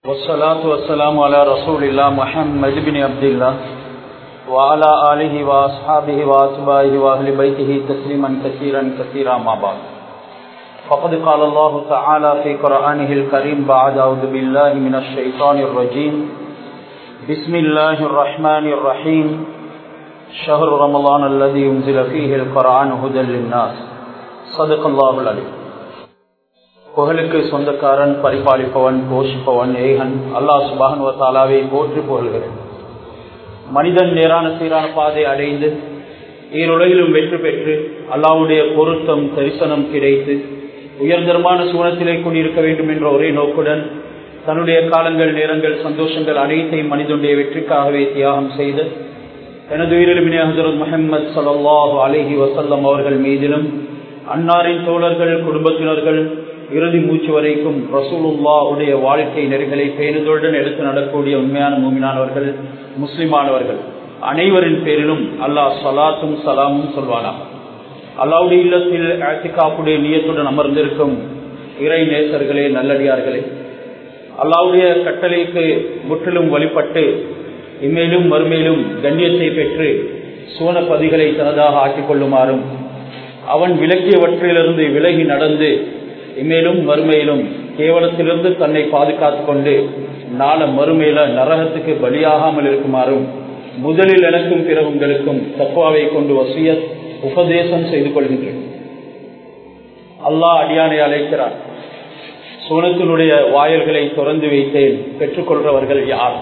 والصلاة والسلام على رسول الله محمد بن عبد الله وعلى آله وأصحابه وأتباعه وأهل بيته تسليما كثيرا كثيرا ما بعد فقد قال الله تعالى في قرآنه الكريم بعد أعوذ بالله من الشيطان الرجيم بسم الله الرحمن الرحيم شهر رمضان الذي ينزل فيه القرآن هدى للناس صدق الله العليم புகழுக்கு சொந்தக்காரன் பரிபாலிப்பவன் போஷிப்பவன் ஏகன் அல்லாஹ் சுபானுவ தாலாவை போற்றி புகழ்கிறேன் மனிதன் நேரான சீரான பாதை அடைந்து ஈருலகிலும் வெற்றி பெற்று அல்லாவுடைய பொருத்தம் தரிசனம் கிடைத்து உயர்தரமான சூனத்திலே கொண்டிருக்க வேண்டும் என்ற ஒரே நோக்குடன் தன்னுடைய காலங்கள் நேரங்கள் சந்தோஷங்கள் அனைத்தையும் மனிதனுடைய வெற்றிக்காகவே தியாகம் செய்து எனது உயிரிலுமினே ஹசரத் முகமது சல்லாஹூ அலஹி வசல்லம் அவர்கள் மீதிலும் அன்னாரின் தோழர்கள் குடும்பத்தினர்கள் இறுதி மூச்சு வரைக்கும் ரசூலுல்லா உடைய வாழ்க்கை நெறிகளை பேணுதலுடன் எடுத்து நடக்கூடிய உண்மையான மூமினானவர்கள் முஸ்லிமானவர்கள் அனைவரின் பேரிலும் அல்லாஹ் சலாத்தும் சலாமும் சொல்வானா அல்லாவுடைய இல்லத்தில் ஆத்திகாப்புடைய நியத்துடன் அமர்ந்திருக்கும் இறை நேசர்களே நல்லடியார்களே அல்லாவுடைய கட்டளைக்கு முற்றிலும் வழிபட்டு இம்மேலும் மறுமேலும் கண்ணியத்தை பெற்று சோனப்பதிகளை தனதாக ஆக்கிக் கொள்ளுமாறும் அவன் விலக்கியவற்றிலிருந்து விலகி நடந்து இம்மேலும் மறுமையிலும் கேவலத்திலிருந்து தன்னை பாதுகாத்துக் கொண்டு நாள மறுமையில நரகத்துக்கு பலியாகாமல் இருக்குமாறும் முதலில் எனக்கும் பிற உங்களுக்கும் தக்குவாவை கொண்டு வசிய உபதேசம் செய்து கொள்கின்றேன் அல்லாஹ் அடியானை அழைக்கிறார் சோனத்தினுடைய வாயல்களை திறந்து வைத்தேன் பெற்றுக்கொள்றவர்கள் யார்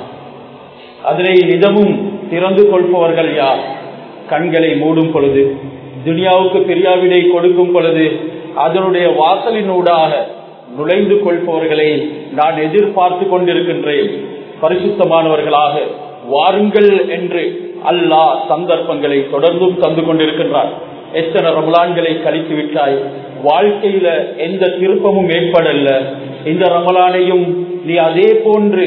அதனை நிதமும் திறந்து கொள்பவர்கள் யார் கண்களை மூடும் பொழுது துனியாவுக்கு பிரியாவிடை கொடுக்கும் பொழுது அதனுடைய வாசலினூடாக நுழைந்து கொள்பவர்களை நான் எதிர்பார்த்து கொண்டிருக்கின்றேன் பரிசுத்தமானவர்களாக வாருங்கள் என்று அல்லாஹ் சந்தர்ப்பங்களை தொடர்ந்தும் தந்து கொண்டிருக்கின்றார் எத்தனை ரமலான்களை கழித்து விட்டாய் வாழ்க்கையில எந்த திருப்பமும் ஏற்படல இந்த ரமலானையும் நீ அதே போன்று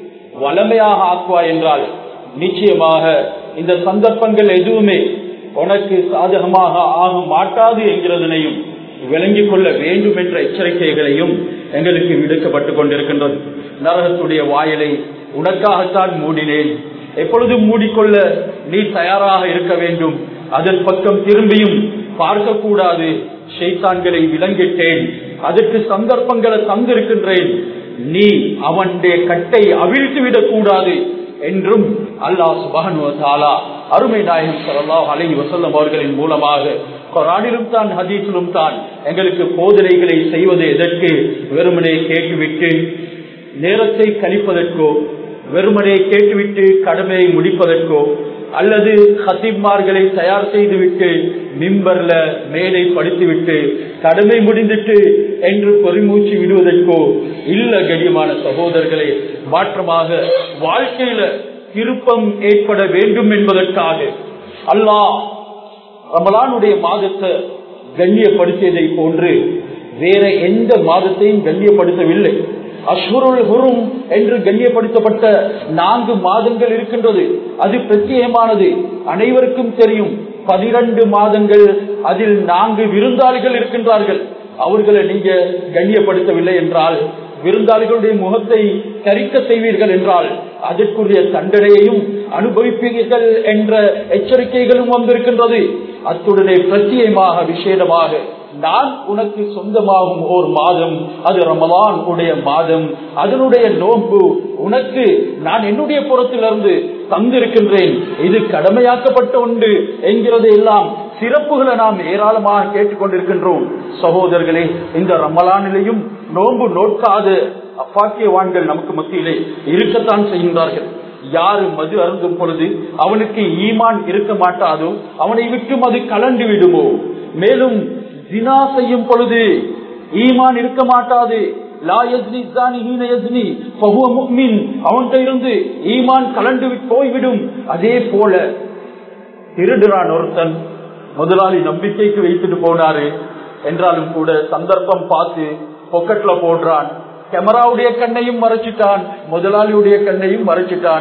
வளமையாக ஆக்குவாய் என்றால் நிச்சயமாக இந்த சந்தர்ப்பங்கள் எதுவுமே உனக்கு சாதகமாக ஆக மாட்டாது என்கிறதனையும் விளங்கிக் கொள்ள வேண்டும் என்ற எச்சரிக்கைகளையும் எங்களுக்கு விடுக்கப்பட்டுக் கொண்டிருக்கின்றது நரகத்துடைய வாயலை உனக்காகத்தான் மூடினேன் எப்பொழுதும் மூடிக்கொள்ள நீ தயாராக இருக்க வேண்டும் அதன் பக்கம் திரும்பியும் பார்க்கக்கூடாது ஷெய்தான்களை விளங்கிட்டேன் அதற்கு சந்தர்ப்பங்களை தந்திருக்கின்றேன் நீ அவனுடைய கட்டை அவிழ்த்து விடக்கூடாது என்றும் அல்லாஹ் சுபானுவத்தாலா அருமை நாயகம் சல்லாஹ் அலி வசல்லம் அவர்களின் மூலமாக கொரானிலும் தான் ஹதீஸிலும் தான் எங்களுக்கு போதனைகளை செய்வது எதற்கு வெறுமனே கேட்டுவிட்டு நேரத்தை கழிப்பதற்கோ வெறுமனே கேட்டுவிட்டு கடமையை முடிப்பதற்கோ அல்லது ஹத்தீப்மார்களை தயார் செய்துவிட்டு மிம்பர்ல மேலை படித்துவிட்டு கடமை முடிந்துட்டு என்று பொறிமூச்சு விடுவதற்கோ இல்ல கடியமான சகோதரர்களே மாற்றமாக வாழ்க்கையில திருப்பம் ஏற்பட வேண்டும் என்பதற்காக அல்லாஹ் ரமலானுடைய மாதத்தை கண்ணியப்படுத்தியதை போன்று வேற எந்த மாதத்தையும் கண்ணியப்படுத்தவில்லை அஸ்வருள் ஹுரும் என்று கண்ணியப்படுத்தப்பட்ட நான்கு மாதங்கள் இருக்கின்றது அது பிரத்யேகமானது அனைவருக்கும் தெரியும் பதிரண்டு மாதங்கள் அதில் நான்கு விருந்தாளிகள் இருக்கின்றார்கள் அவர்களை நீங்க கண்ணியப்படுத்தவில்லை என்றால் விருந்தாளிகளுடைய முகத்தை கரிக்க செய்வீர்கள் என்றால் அதற்குரிய தண்டனையையும் அனுபவிப்பீர்கள் என்ற எச்சரிக்கைகளும் வந்திருக்கின்றது அத்துடனே பிரத்யேகமாக விசேடமாக நான் உனக்கு சொந்தமாகும் ஓர் மாதம் அது ரமலான் உடைய மாதம் அதனுடைய நோன்பு உனக்கு நான் என்னுடைய புறத்திலிருந்து தந்திருக்கின்றேன் இது கடமையாக்கப்பட்ட உண்டு என்கிறது எல்லாம் சிறப்புகளை நாம் ஏராளமாக கேட்டுக்கொண்டிருக்கின்றோம் சகோதரர்களே இந்த ரமலானிலையும் நோன்பு நோக்காத அப்பாக்கியவான்கள் நமக்கு மத்தியிலே இருக்கத்தான் செய்கின்றார்கள் யாரு மது அருந்தும் பொழுது அவனுக்கு ஈமான் இருக்க மாட்டாதோ அவனை விட்டு அது கலண்டு விடுமோ மேலும் தினா செய்யும் பொழுது ஈமான் இருக்க மாட்டாது அவன்கிட்ட இருந்து ஈமான் கலண்டு போய்விடும் அதே போல திருடுறான் ஒருத்தன் முதலாளி நம்பிக்கைக்கு வைத்துட்டு போனாரு என்றாலும் கூட சந்தர்ப்பம் பார்த்து பொக்கெட்ல போடுறான் கேமராவுடைய கண்ணையும் மறைச்சிட்டான் முதலாளியுடைய கண்ணையும் மறைச்சிட்டான்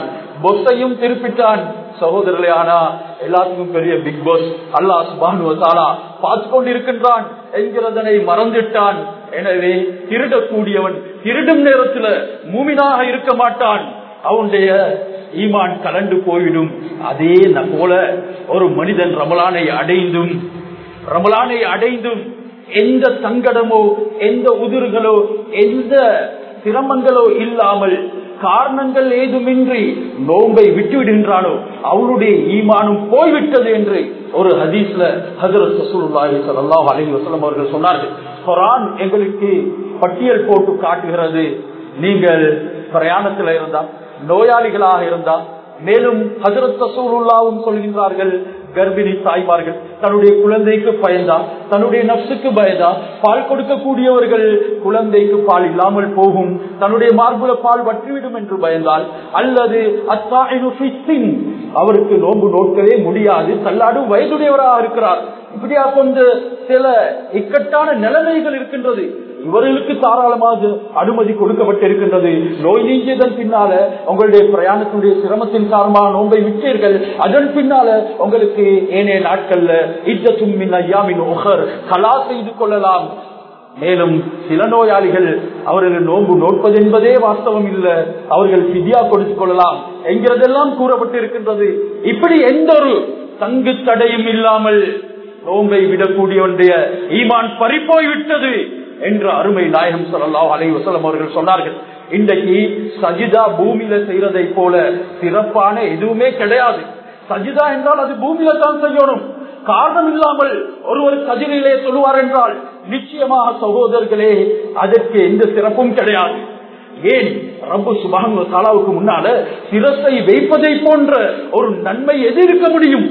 பொஸ்ஸையும் திருப்பிட்டான் சகோதரர்களே ஆனா எல்லாத்துக்கும் பெரிய பிக் பாஸ் அல்லாஹ் சுபானுவத்தாலா பார்த்து கொண்டிருக்கின்றான் என்கிறதனை மறந்துட்டான் எனவே திருடக்கூடியவன் திருடும் நேரத்துல மூமினாக இருக்க மாட்டான் அவனுடைய ஈமான் கலண்டு போய்விடும் அதே போல ஒரு மனிதன் ரமலானை அடைந்தும் ரமலானை அடைந்தும் எந்த சங்கடமோ எந்த உதிர்களோ எந்த சிரமங்களோ இல்லாமல் காரணங்கள் ஏதுமின்றி நோன்பை விட்டுவிடுகின்றானோ அவருடைய ஈமானும் போய்விட்டது என்று ஒரு ஹதீஸ்ல ஹசரத் ரசூலுல்லாஹி ஸல்லல்லாஹு அலைஹி வஸல்லம் அவர்கள் சொன்னார்கள் குர்ஆன் எங்களுக்கு பட்டியல் போட்டு காட்டுகிறது நீங்கள் பிரயாணத்தில் இருந்தா நோயாளிகளாக இருந்தா மேலும் ஹசரத் ரசூலுல்லாவும் சொல்கின்றார்கள் கர்ப்பிணி தாய்மார்கள் தன்னுடைய குழந்தைக்கு பயந்தா தன்னுடைய நப்சுக்கு பயந்தா பால் கொடுக்கக்கூடியவர்கள் குழந்தைக்கு பால் இல்லாமல் போகும் தன்னுடைய மார்புல பால் வற்றிவிடும் என்று பயந்தால் அல்லது அத்தாயின் அவருக்கு நோன்பு நோக்கவே முடியாது தள்ளாடும் வயதுடையவராக இருக்கிறார் இப்படியா கொண்டு சில இக்கட்டான நிலைமைகள் இருக்கின்றது இவர்களுக்கு தாராளமாக அனுமதி கொடுக்கப்பட்டிருக்கின்றது நோய் நீங்கியதன் பின்னால உங்களுடைய பிரயாணத்தினுடைய சிரமத்தின் காரணமாக நோன்பை விட்டீர்கள் அதன் பின்னால உங்களுக்கு ஏனைய நாட்கள்ல இஜத்தும் ஐயாமின் ஒஹர் கலா செய்து கொள்ளலாம் மேலும் சில நோயாளிகள் அவர்கள் நோன்பு நோட்பது என்பதே வாஸ்தவம் இல்ல அவர்கள் பிதியா கொடுத்துக் கொள்ளலாம் என்கிறதெல்லாம் கூறப்பட்டிருக்கின்றது இப்படி எந்த ஒரு தங்கு தடையும் இல்லாமல் நோன்பை விடக்கூடியவனுடைய ஈமான் பறிப்போய் விட்டது என்று அருமை நாயகம் சொல்லலாம் அலை வசலம் அவர்கள் சொன்னார்கள் இன்றைக்கு சஜிதா பூமியில செய்யறதை போல சிறப்பான எதுவுமே கிடையாது சஜிதா என்றால் அது பூமியில தான் செய்யணும் காரணம் இல்லாமல் ஒருவர் கதிரிலே சொல்லுவார் என்றால் நிச்சயமாக சகோதரர்களே அதற்கு எந்த சிறப்பும் கிடையாது ஏன் ரப்பு சுபான் தாலாவுக்கு முன்னால சிரசை வைப்பதை போன்ற ஒரு நன்மை எதிர்க்க முடியும்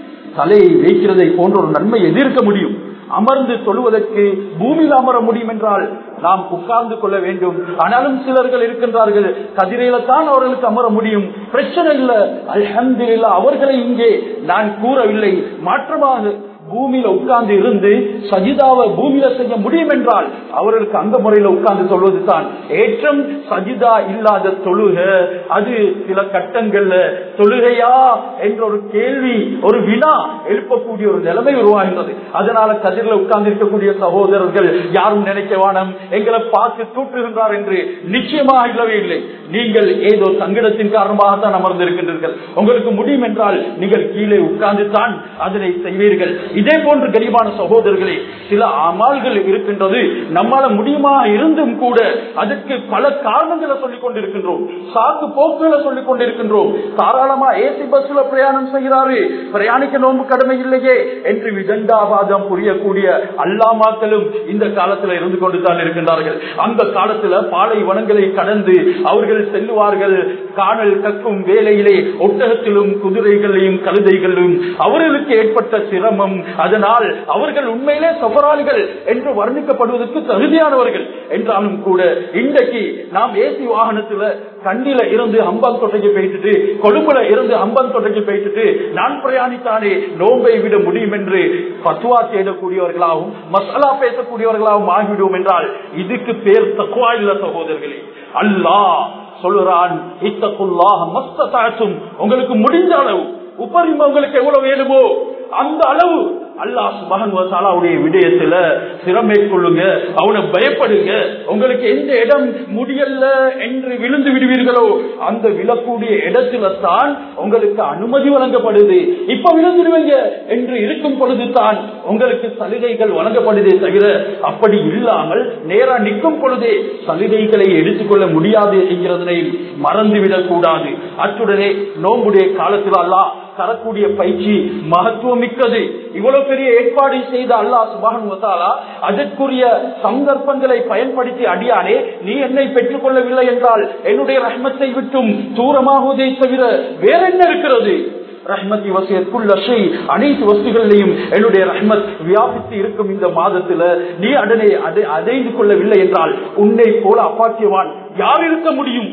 தலையை வைக்கிறதை போன்ற ஒரு நன்மை எதிர்க்க முடியும் அமர்ந்து தொழுவதற்கு பூமியில் அமர முடியும் என்றால் நாம் உட்கார்ந்து கொள்ள வேண்டும் ஆனாலும் சிலர்கள் இருக்கின்றார்கள் கதிரையில தான் அவர்களுக்கு அமர முடியும் பிரச்சனை இல்ல அல்ஹம்துலில்லாஹ் அவர்களை இங்கே நான் கூறவில்லை மாற்றமாக பூமியில உட்கார்ந்து இருந்து சஜிதாவை பூமியில செய்ய முடியும் என்றால் அவர்களுக்கு அந்த முறையில உட்கார்ந்து சொல்வது தான் ஏற்றம் சஜிதா இல்லாத தொழுக அது சில கட்டங்கள்ல தொழுகையா என்ற ஒரு கேள்வி ஒரு வினா எழுப்பக்கூடிய ஒரு நிலைமை உருவாகின்றது அதனால கதிரில உட்கார்ந்து இருக்கக்கூடிய சகோதரர்கள் யாரும் நினைக்க வேணாம் எங்களை பார்த்து தூற்றுகின்றார் என்று நிச்சயமாக இல்லவே இல்லை நீங்கள் ஏதோ சங்கடத்தின் காரணமாக தான் அமர்ந்திருக்கின்றீர்கள் உங்களுக்கு முடியும் என்றால் நீங்கள் கீழே உட்கார்ந்து தான் அதனை செய்வீர்கள் இதே போன்று கரிபான சகோதரர்களே சில அமால்கள் இருக்கின்றது நம்மால முடியுமா இருந்தும் கூட அதற்கு பல காரணங்களை சொல்லிக் கொண்டிருக்கின்றோம் சாக்கு போக்குகளை சொல்லிக் கொண்டிருக்கின்றோம் தாராளமா ஏசி பஸ்ல பிரயாணம் செய்கிறாரு பிரயாணிக்க நோன்பு கடமை இல்லையே என்று விதண்டாவாதம் புரியக்கூடிய அல்லாமாக்களும் இந்த காலத்துல இருந்து கொண்டு தான் இருக்கின்றார்கள் அந்த காலத்துல பாலை வனங்களை கடந்து அவர்கள் செல்லுவார்கள் காணல் கக்கும் வேலையிலே ஒட்டகத்திலும் குதிரைகளையும் கழுதைகளும் அவர்களுக்கு ஏற்பட்ட சிரமம் அதனால் அவர்கள் உண்மையிலே சபராளிகள் என்று வர்ணிக்கப்படுவதற்கு தகுதியானவர்கள் என்றாலும் கூட இன்றைக்கு நாம் ஏசி வாகனத்துல கண்டில இருந்து அம்பன் தொட்டைக்கு போயிட்டு கொழும்புல இருந்து அம்பன் தொட்டைக்கு போயிட்டு நான் பிரயாணித்தானே நோன்பை விட முடியும் என்று பத்துவா தேடக்கூடியவர்களாகவும் மசாலா பேசக்கூடியவர்களாகவும் ஆகிவிடுவோம் என்றால் இதுக்கு பேர் தக்குவா இல்ல சகோதரர்களே அல்லாஹ் சொல்லுறான் இத்தக்குள்ளாக மஸ்தாச்சும் உங்களுக்கு முடிந்த அளவு உபரிம உங்களுக்கு எவ்வளவு வேணுமோ அந்த அளவு அல்லாஹ் மகன் வசாலாவுடைய விடயத்துல சிறமை கொள்ளுங்க அவனை பயப்படுங்க உங்களுக்கு எந்த இடம் முடியல என்று விழுந்து விடுவீர்களோ அந்த விழக்கூடிய இடத்துல தான் உங்களுக்கு அனுமதி வழங்கப்படுது இப்ப விழுந்துடுவீங்க என்று இருக்கும் பொழுது தான் உங்களுக்கு சலுகைகள் வழங்கப்படுதே தவிர அப்படி இல்லாமல் நேரா நிற்கும் பொழுதே சலுகைகளை எடுத்துக்கொள்ள முடியாது என்கிறதனை மறந்துவிடக் கூடாது அத்துடனே நோம்புடைய காலத்தில் அல்லாஹ் தரக்கூடிய பயிற்சி மகத்துவம் மிக்கது இவ்வளவு பெரிய ஏற்பாடு செய்த அல்லாஹ் சுபான் வசாலா அதற்குரிய சந்தர்ப்பங்களை பயன்படுத்தி அடியானே நீ என்னை பெற்றுக் கொள்ளவில்லை என்றால் என்னுடைய ரஹ்மத்தை விட்டும் தூரமாகுவதை தவிர வேற என்ன இருக்கிறது ரஹ்மத்தி வசியத்துள்ள ஸ்ரீ அனைத்து வஸ்துகளிலையும் என்னுடைய ரஹ்மத் வியாபித்து இருக்கும் இந்த மாதத்துல நீ அடனே அதை அடைந்து கொள்ளவில்லை என்றால் உன்னை போல அப்பாக்கியவான் யார் இருக்க முடியும்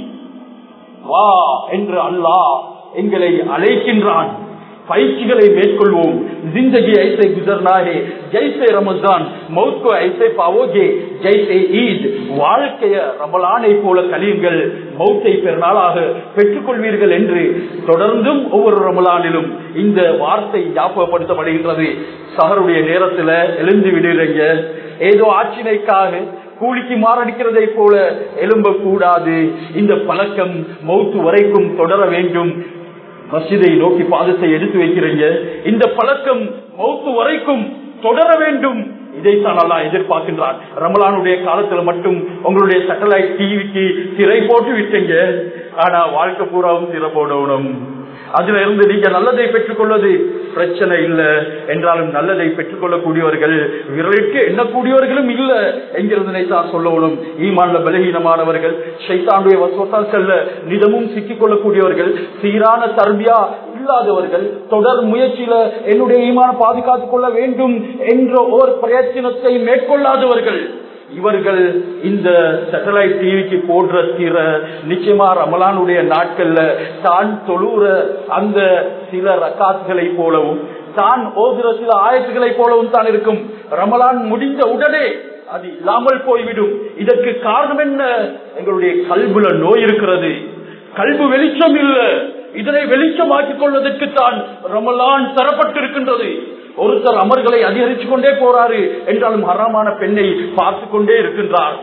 வா என்று அல்லாஹ் எங்களை அழைக்கின்றான் பயிற்சிகளை மேற்கொள்வோம் जिंदगी ऐसे गुजरना है जैसे रमजान मौत को ऐसे पाओगे जैसे ईद வாழ்க்கைய ரமலானை போல கழியுங்கள் மௌத்தை பெருநாளாக பெற்றுக் கொள்வீர்கள் என்று தொடர்ந்தும் ஒவ்வொரு ரமலானிலும் இந்த வார்த்தை ஞாபகப்படுத்தப்படுகின்றது சகருடைய நேரத்துல எழுந்து விடுறீங்க ஏதோ ஆட்சினைக்காக கூலிக்கு மாரடிக்கிறதை போல எழும்ப கூடாது இந்த பழக்கம் மௌத்து வரைக்கும் தொடர வேண்டும் மசிதை நோக்கி பாதத்தை எடுத்து வைக்கிறீங்க இந்த பழக்கம் மௌத்து வரைக்கும் தொடர வேண்டும் இதைத்தான் அல்லா எதிர்பார்க்கின்றான் ரமலானுடைய காலத்துல மட்டும் உங்களுடைய சேட்டலைட் டிவிக்கு திரை போட்டு விட்டீங்க ஆனா வாழ்க்கை பூராவும் திரை போடணும் அதுல இருந்து நீங்க நல்லதை பெற்றுக் கொள்வது பிரச்சனை இல்ல என்றாலும் நல்லதை பெற்றுக் கொள்ளக்கூடியவர்கள் விரலுக்கு எண்ணக்கூடியவர்களும் இல்ல என்கிறதனை தான் சொல்லணும் ஈமான்ல பலகீனமானவர்கள் சைத்தானுடைய வசவத்தால் செல்ல நிதமும் சிக்கிக் கொள்ளக்கூடியவர்கள் சீரான தர்பியா இல்லாதவர்கள் தொடர் முயற்சியில என்னுடைய ஈமான பாதுகாத்துக் கொள்ள வேண்டும் என்ற ஓர் பிரயத்தனத்தை மேற்கொள்ளாதவர்கள் இவர்கள் இந்த சேட்டலைட் டிவிக்கு போடுற திற நிச்சயமா ரமலானுடைய நாட்கள்ல தான் தொழுற அந்த சில ரக்காத்துகளை போலவும் தான் ஓதுற சில ஆயத்துகளை போலவும் தான் இருக்கும் ரமலான் முடிந்த உடனே அது இல்லாமல் போய்விடும் இதற்கு காரணம் என்ன எங்களுடைய கல்புல நோய் இருக்கிறது கல்பு வெளிச்சம் இல்ல இதனை வெளிச்சமாக்கிக் கொள்வதற்கு தான் ரமலான் தரப்பட்டிருக்கின்றது ஒருத்தர் அமர்களை அதிகரித்துக் கொண்டே போறாரு என்றாலும் ஹராமான பெண்ணை பார்த்து கொண்டே இருக்கின்றார்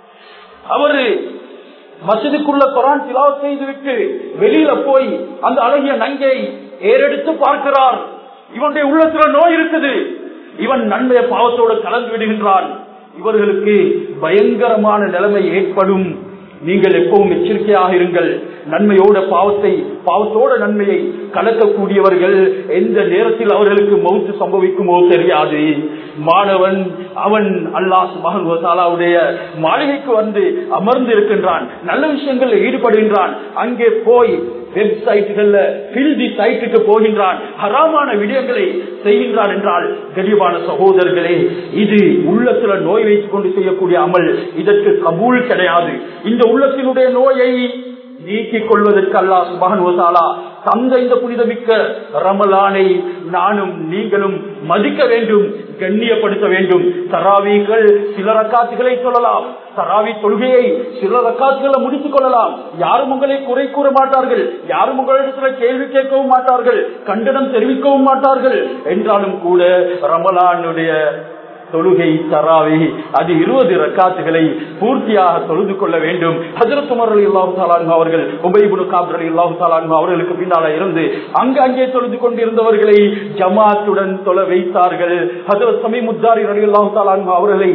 அவரு மசிதுக்குள்ள குரான் திலாவத் செய்துவிட்டு வெளியில போய் அந்த அழகிய நங்கை ஏறெடுத்து பார்க்கிறார் இவனுடைய உள்ளத்துல நோய் இருக்குது இவன் நன்மைய பாவத்தோடு கலந்து விடுகின்றான் இவர்களுக்கு பயங்கரமான நிலைமை ஏற்படும் நீங்கள் எப்பவும் எச்சரிக்கையாக இருங்கள் நன்மையோட பாவத்தை பாவத்தோட நன்மையை கலக்கக்கூடியவர்கள் எந்த நேரத்தில் அவர்களுக்கு மௌத்து சம்பவிக்குமோ தெரியாது மாணவன் அவன் அல்லாஹ் மகன்வசாலாவுடைய மாளிகைக்கு வந்து அமர்ந்து இருக்கின்றான் நல்ல விஷயங்களில் ஈடுபடுகின்றான் அங்கே போய் வெப்சைட்டுகள்ல பில்தி சைட்டுக்கு போகின்றான் ஹராமான விடயங்களை செய்கின்றான் என்றால் கரிபான சகோதரர்களே இது உள்ளத்துல நோய் வைத்துக் கொண்டு செய்யக்கூடிய அமல் இதற்கு கபூல் கிடையாது இந்த உள்ளத்தினுடைய நோயை நீக்கிக் கொள்வதற்கு அல்லாஹ் சுபஹன் வசாலா தந்த இந்த புனிதமிக்க ரமலானை நானும் நீங்களும் மதிக்க வேண்டும் கண்ணியப்படுத்த வேண்டும் தராவிகள் சில ரக்காத்துகளை சொல்லலாம் தராவி தொழுகையை சில ரக்காத்துகளை முடித்துக் கொள்ளலாம் யாரும் உங்களை குறை கூற மாட்டார்கள் யாரும் உங்களிடத்துல கேள்வி கேட்கவும் மாட்டார்கள் கண்டனம் தெரிவிக்கவும் மாட்டார்கள் என்றாலும் கூட ரமலானுடைய தொழுகை தராவி அது இருபது ரக்காத்துகளை பூர்த்தியாக தொழுது கொள்ள வேண்டும் ஹசரத் உமர் அலி அல்லாஹு தாலான் அவர்கள் உபைபுல் காபர் அலி அல்லாஹு தாலான் அவர்களுக்கு பின்னால இருந்து அங்கு அங்கே தொழுது கொண்டிருந்தவர்களை ஜமாத்துடன் தொலை வைத்தார்கள் ஹசரத் சமீ முத்தாரி அலி அல்லாஹு தாலான் அவர்களை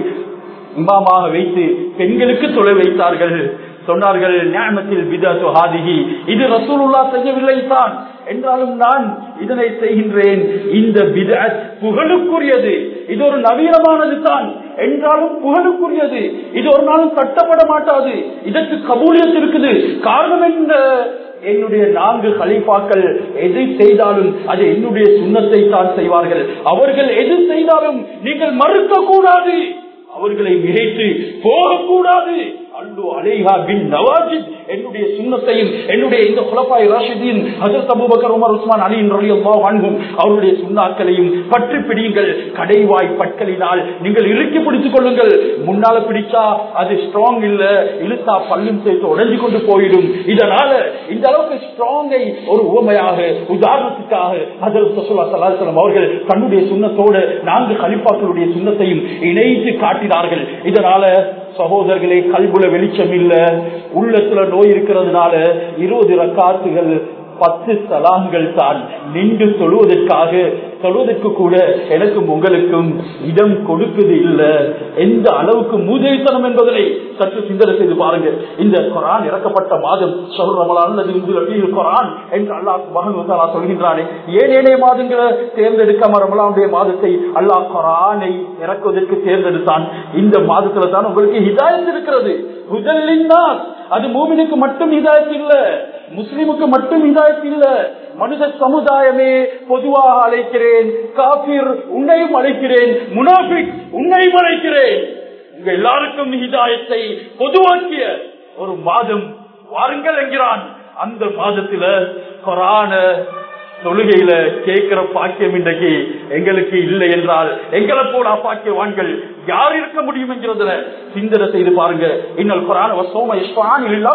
இமாமாக வைத்து பெண்களுக்கு தொலை வைத்தார்கள் சொன்னார்கள் ஞானத்தில் விதத்து ஹாதிகி இது ரசூலுல்லா செய்யவில்லை தான் என்றாலும் நான் இதனை செய்கின்றேன் இந்த பிதத் புகழுக்குரியது இது ஒரு நவீனமானது தான் என்றாலும் புகழுக்குரியது இது ஒரு நாளும் கட்டப்பட மாட்டாது இதற்கு கபூலியத் இருக்குது காரணம் என்ன என்னுடைய நான்கு கலிப்பாக்கள் எது செய்தாலும் அது என்னுடைய சுண்ணத்தை தான் செய்வார்கள் அவர்கள் எது செய்தாலும் நீங்கள் மறுக்க கூடாது அவர்களை மிகைத்து போகக்கூடாது அல்லு அலேஹா பின் நவாஜித் என்னுடைய சுண்ணத்தையும் என்னுடைய இந்த குலப்பாய் ராஷிதீன் ஹசரத் அபூபக்கர் உமர் உஸ்மான் அலி வாங்கும் அவருடைய சுண்ணாக்களையும் பற்றி பிடியுங்கள் கடைவாய் பட்களினால் நீங்கள் இறுக்கி பிடித்துக் கொள்ளுங்கள் முன்னால பிடிச்சா அது ஸ்ட்ராங் இல்ல இழுத்தா பல்லும் சேர்த்து உடஞ்சி கொண்டு போயிடும் இதனால இந்த அளவுக்கு ஸ்ட்ராங்கை ஒரு உவமையாக உதாரணத்துக்காக ஹசரத் சசுல்லா சலாஹலம் அவர்கள் தன்னுடைய சுண்ணத்தோடு நான்கு கலிப்பாக்களுடைய சுண்ணத்தையும் இணைத்து காட்டினார்கள் இதனால சகோதரர்களே கல்புல வெளிச்சம் இல்ல உள்ளத்துல நோய் இருக்கிறதுனால இருபது ரக்காத்துகள் பத்து சலாங்கள் தான் நின்று தொழுவதற்காக தொழுவதற்கு கூட எனக்கும் உங்களுக்கும் இடம் கொடுக்குது இல்ல எந்த அளவுக்கு மூதேசனம் என்பதனை சற்று சிந்தனை செய்து பாருங்க இந்த குரான் இறக்கப்பட்ட மாதம் ஷஹர் ரமலான் அல்லது இந்து குரான் என்று அல்லாஹ் மகன் சொல்கின்றானே ஏன் ஏனைய மாதங்களை தேர்ந்தெடுக்காம ரமலானுடைய மாதத்தை அல்லாஹ் குரானை இறக்குவதற்கு தேர்ந்தெடுத்தான் இந்த மாதத்துல தான் உங்களுக்கு ஹிதாயத் இருக்கிறது முதலில் அது மூமினுக்கு மட்டும் ஹிதாயத் இல்ல முஸ்லிமுக்கு மட்டும் ஹிதாயத் இல்ல மனித சமுதாயமே பொதுவாக அழைக்கிறேன் காபிர் உன்னையும் அழைக்கிறேன் முனாபிக் உன்னையும் அழைக்கிறேன் உங்க எல்லாருக்கும் ஹிதாயத்தை பொதுவாக்கிய ஒரு மாதம் வாருங்கள் என்கிறான் அந்த மாதத்துல கொரான தொழுகையில கேட்கிற பாக்கியம் இன்றைக்கு எங்களுக்கு இல்லை என்றால் எங்களை போல பாக்கியவான்கள் யார் இருக்க முடியும் என்கிறதுல சிந்தனை செய்து பாருங்க இன்னல் குரான் சோம இஸ்வான் இல்லா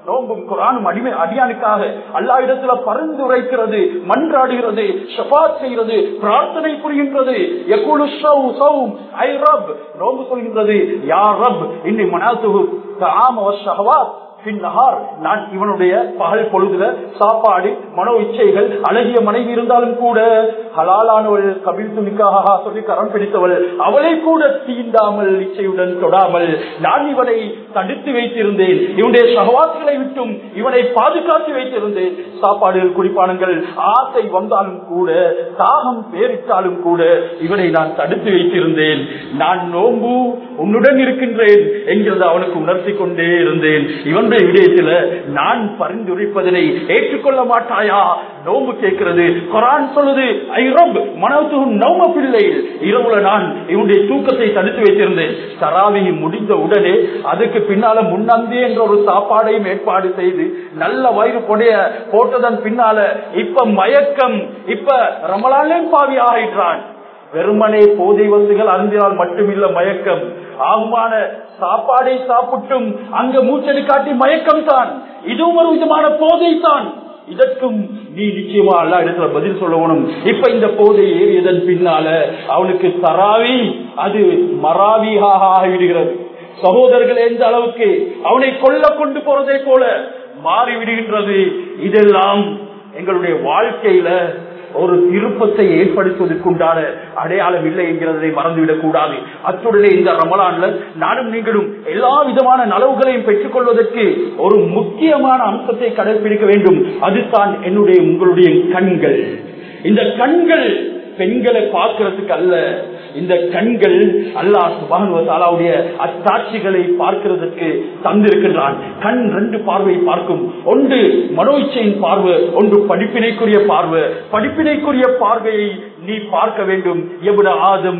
நோம்பும் குரானும் அடிமை அடியானுக்காக அல்லா இடத்துல பரிந்துரைக்கிறது மன்றாடுகிறது ஷபாத் செய்கிறது பிரார்த்தனை புரிகின்றது எக்குழு ஷவ் சவும் ஐ ரப் நோம்பு சொல்கின்றது யா ரப் இன்னி மனாத்துகு தாம ஷஹவாத் பின்னஹார் நான் இவனுடைய பகல் பொழுதுல சாப்பாடு மனோ இச்சைகள் அழகிய மனைவி இருந்தாலும் கூட ஹலாலானவள் கபில் துணிக்காக சொல்லி கரம் பிடித்தவள் அவளை கூட தீண்டாமல் இச்சையுடன் தொடாமல் நான் இவனை தடுத்து வைத்திருந்தேன் இவனுடைய சகவாசுகளை விட்டும் இவனை பாதுகாத்து வைத்திருந்தேன் சாப்பாடுகள் குடிப்பானங்கள் ஆசை வந்தாலும் கூட தாகம் பேரிட்டாலும் கூட இவனை நான் தடுத்து வைத்திருந்தேன் நான் நோம்பு உன்னுடன் இருக்கின்றேன் என்கிறது அவனுக்கு உணர்த்தி கொண்டே இருந்தேன் இவனுடைய விடயத்தில் நான் பரிந்துரைப்பதனை ஏற்றுக்கொள்ள மாட்டாயா நோம்பு கேட்கிறது குரான் சொல்லுது ஐ ரப் மனது நோம பிள்ளை இரவுல நான் இவனுடைய தூக்கத்தை தடுத்து வைத்திருந்தேன் தராவி முடிந்த உடனே அதுக்கு பின்னால முன்னந்தே என்ற ஒரு சாப்பாடையும் ஏற்பாடு செய்து நல்ல வயிறு பொடைய போட்டதன் பின்னால இப்ப மயக்கம் இப்ப ரமலாலையும் பாவி ஆகின்றான் வெறுமனே போதை வசுகள் அருந்தினால் மட்டுமில்ல மயக்கம் ஆகுமான சாப்பாடை சாப்பிட்டும் அங்க மூச்சடி காட்டி மயக்கம் தான் இதுவும் ஒரு விதமான போதை தான் இதற்கும் நீ நிச்சயமா அல்லா இடத்துல பதில் சொல்லணும் இப்ப இந்த போதை ஏறியதன் பின்னால அவனுக்கு தராவி அது மராவியாக ஆகிவிடுகிறது சகோதரர்கள் எந்த அளவுக்கு அவனை கொல்ல கொண்டு போறதை போல மாறிவிடுகின்றது இதெல்லாம் எங்களுடைய வாழ்க்கையில ஒரு திருப்பத்தை ஏற்படுத்துவதற்குண்டான அடையாளம் இல்லை என்கிறதை மறந்துவிடக் கூடாது அத்துடனே இந்த ரமலான்ல நானும் நீங்களும் எல்லா விதமான நலவுகளையும் பெற்றுக் கொள்வதற்கு ஒரு முக்கியமான அம்சத்தை கடைபிடிக்க வேண்டும் அதுதான் என்னுடைய உங்களுடைய கண்கள் இந்த கண்கள் பெண்களை பார்க்கறதுக்கு அல்ல இந்த கண்கள் அல்லாஹ் சுபானுடைய அத்தாட்சிகளை பார்க்கிறதுக்கு தந்திருக்கின்றான் கண் ரெண்டு பார்வை பார்க்கும் ஒன்று மனோ இச்சையின் பார்வை ஒன்று படிப்பினைக்குரிய பார்வை படிப்பினைக்குரிய பார்வையை நீ பார்க்க வேண்டும் எவ்வளவு ஆதம்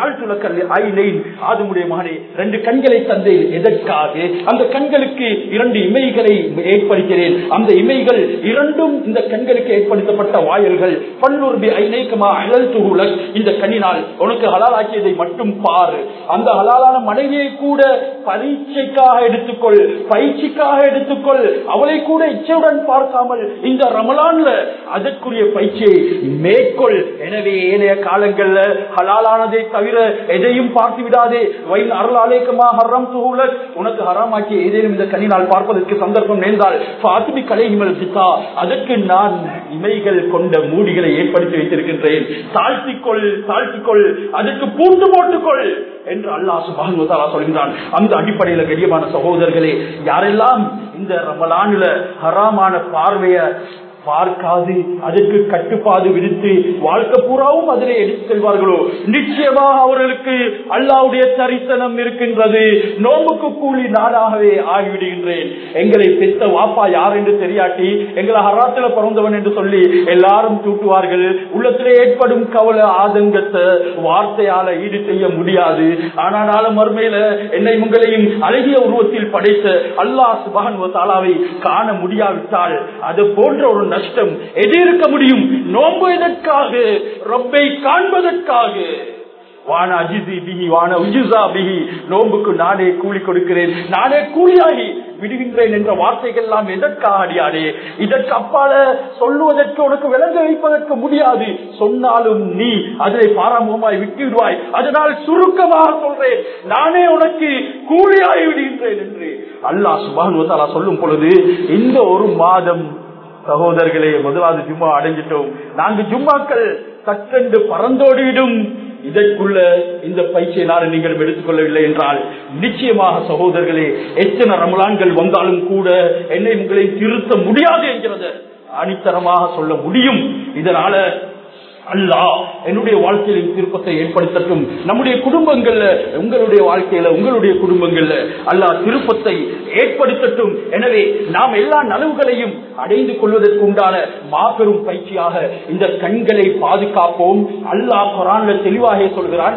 ஆதமுடைய மகனே ரெண்டு கண்களை தந்தேன் எதற்காக அந்த கண்களுக்கு இரண்டு இமைகளை ஏற்படுத்தினேன் அந்த இமைகள் இரண்டும் இந்த கண்களுக்கு ஏற்படுத்தப்பட்ட வாயல்கள் பல்லுறுபி ஐநேக்கமா அழல் துகுலக் இந்த கண்ணினால் உனக்கு ஹலாலாக்கியதை மட்டும் பாரு அந்த ஹலாலான மனைவியை கூட பரீட்சைக்காக எடுத்துக்கொள் பயிற்சிக்காக எடுத்துக்கொள் அவளை கூட இச்சையுடன் பார்க்காமல் இந்த ரமலான்ல அதற்குரிய பயிற்சியை மேற்கொள் எனவே ஏனைய காலங்கள்ல ஹலாலானதை தவிர எதையும் பார்த்து விடாதே வயல் அருளாலேக்கமா ஹரம் துகுலக் உனக்கு ஹராமாக்கி ஏதேனும் இந்த கண்ணினால் பார்ப்பதற்கு சந்தர்ப்பம் நேர்ந்தால் பாத்துமி கலைகள் சித்தா அதற்கு நான் இமைகள் கொண்ட மூடிகளை ஏற்படுத்தி வைத்திருக்கின்றேன் தாழ்த்திக்கொள் தாழ்த்திக்கொள் அதற்கு பூண்டு போட்டுக்கொள் என்று அல்லாஹ் சுபானுவதாலா சொல்கிறான் அந்த அடிப்படையில கடியமான சகோதரர்களே யாரெல்லாம் இந்த ரமலானுல ஹராமான பார்வைய பார்க்காது அதற்கு கட்டுப்பாடு விடுத்து வாழ்க்கை பூராவும் அதிலே எடுத்து செல்வார்களோ நிச்சயமாக அவர்களுக்கு அல்லாவுடைய தரிசனம் இருக்கின்றது நோம்புக்கு கூலி நானாகவே ஆகிவிடுகின்றேன் எங்களை பெத்த வாப்பா யார் என்று தெரியாட்டி எங்களை ஹராத்துல பிறந்தவன் என்று சொல்லி எல்லாரும் தூட்டுவார்கள் உள்ளத்திலே ஏற்படும் கவலை ஆதங்கத்தை வார்த்தையால ஈடு செய்ய முடியாது ஆனால் மறுமையில என்னை உங்களையும் அழகிய உருவத்தில் படைத்த அல்லாஹ் சுபான் தாலாவை காண முடியாவிட்டால் அது போன்ற ஒரு நஷ்டம் எது இருக்க முடியும் நோன்பு எதற்காக ரொம்பை காண்பதற்காக வான அஜிசி பிகி வான உஜிசா பிகி நோம்புக்கு நானே கூலி கொடுக்கிறேன் நானே கூலியாகி விடுகின்றேன் என்ற வார்த்தைகள் எல்லாம் எதற்காக அடியாடே இதற்கு அப்பால சொல்லுவதற்கு உனக்கு விளங்க வைப்பதற்கு முடியாது சொன்னாலும் நீ அதனை பாராமுகமாய் விட்டு விடுவாய் அதனால் சுருக்கமாக சொல்றேன் நானே உனக்கு கூலியாகி விடுகின்றேன் என்று அல்லாஹ் சுபான் சொல்லும் பொழுது இந்த ஒரு மாதம் சகோதரர்களே முதலாவது ஜும்மா அடைஞ்சிட்டோம் நான்கு ஜும்மாக்கள் சட்டென்று பறந்தோடிவிடும் இதற்குள்ள இந்த பயிற்சியை நாடு நீங்கள் எடுத்துக்கொள்ளவில்லை என்றால் நிச்சயமாக சகோதரர்களே எத்தனை ரமலான்கள் வந்தாலும் கூட என்னை உங்களை திருத்த முடியாது என்கிறத அடித்தரமாக சொல்ல முடியும் இதனால அல்லா என்னுடைய வாழ்க்கையில் திருப்பத்தை ஏற்படுத்தட்டும் நம்முடைய குடும்பங்கள்ல உங்களுடைய வாழ்க்கையில உங்களுடைய குடும்பங்கள்ல அல்லா திருப்பத்தை ஏற்படுத்தட்டும் எனவே நாம் எல்லா நலவுகளையும் அடைந்து கொள்வதற்கு உண்டான மாபெரும் பயிற்சியாக இந்த கண்களை பாதுகாப்போம் அல்லாஹ் குரான்ல தெளிவாக சொல்கிறான்